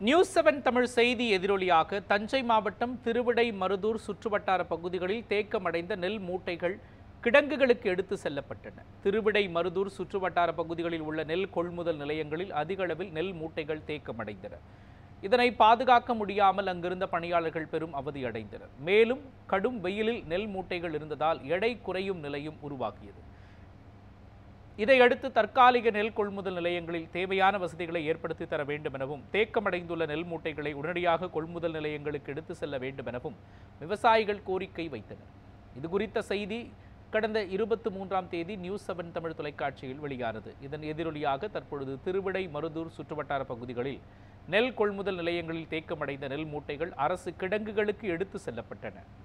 news seven Tamil செய்தி எதிரொலியாக தஞ்சை மாவட்டம் திருவிடை மருதூர் சுற்றுவட்டார பகுதிகளில் தேக்கமடைந்த நெல் மூட்டைகள் கிடங்குகளுக்கு எடுத்து செல்லப்பட்டன திருவிடை மருதூர் சுற்றுவட்டார பகுதிகளில் உள்ள நெல் கொள்முதல் நிலையங்களில் அதிக அளவில் நெல் மூட்டைகள் தேக்கமடைந்தன இதனை பாதுகாக்க முடியாமல் அங்கிருந்த பணியாளர்கள் பெரும் அவதியடைந்தனர் மேலும் கடும் வெயிலில் நெல் மூட்டைகள் இருந்ததால் எடை குறையும் நிலையும் உருவாகியது இதையடுத்து தற்காலிக நெல் கொள்முதல் நிலையங்களில் தேவையான வசதிகளை ஏற்படுத்தி தர வேண்டும் எனவும் தேக்கமடைந்துள்ள நெல் மூட்டைகளை உடனடியாக கொள்முதல் நிலையங்களுக்கு எடுத்து செல்ல வேண்டும் எனவும் விவசாயிகள் கோரிக்கை வைத்தனர் இது குறித்த செய்தி கடந்த இருபத்தி மூன்றாம் தேதி நியூஸ் செவன் தமிழ் தொலைக்காட்சியில் வெளியானது இதன் எதிரொலியாக தற்பொழுது திருவிடை மருதூர் சுற்றுவட்டார பகுதிகளில் நெல் கொள்முதல் நிலையங்களில் தேக்கமடைந்த நெல் மூட்டைகள் அரசு கிடங்குகளுக்கு எடுத்து செல்லப்பட்டன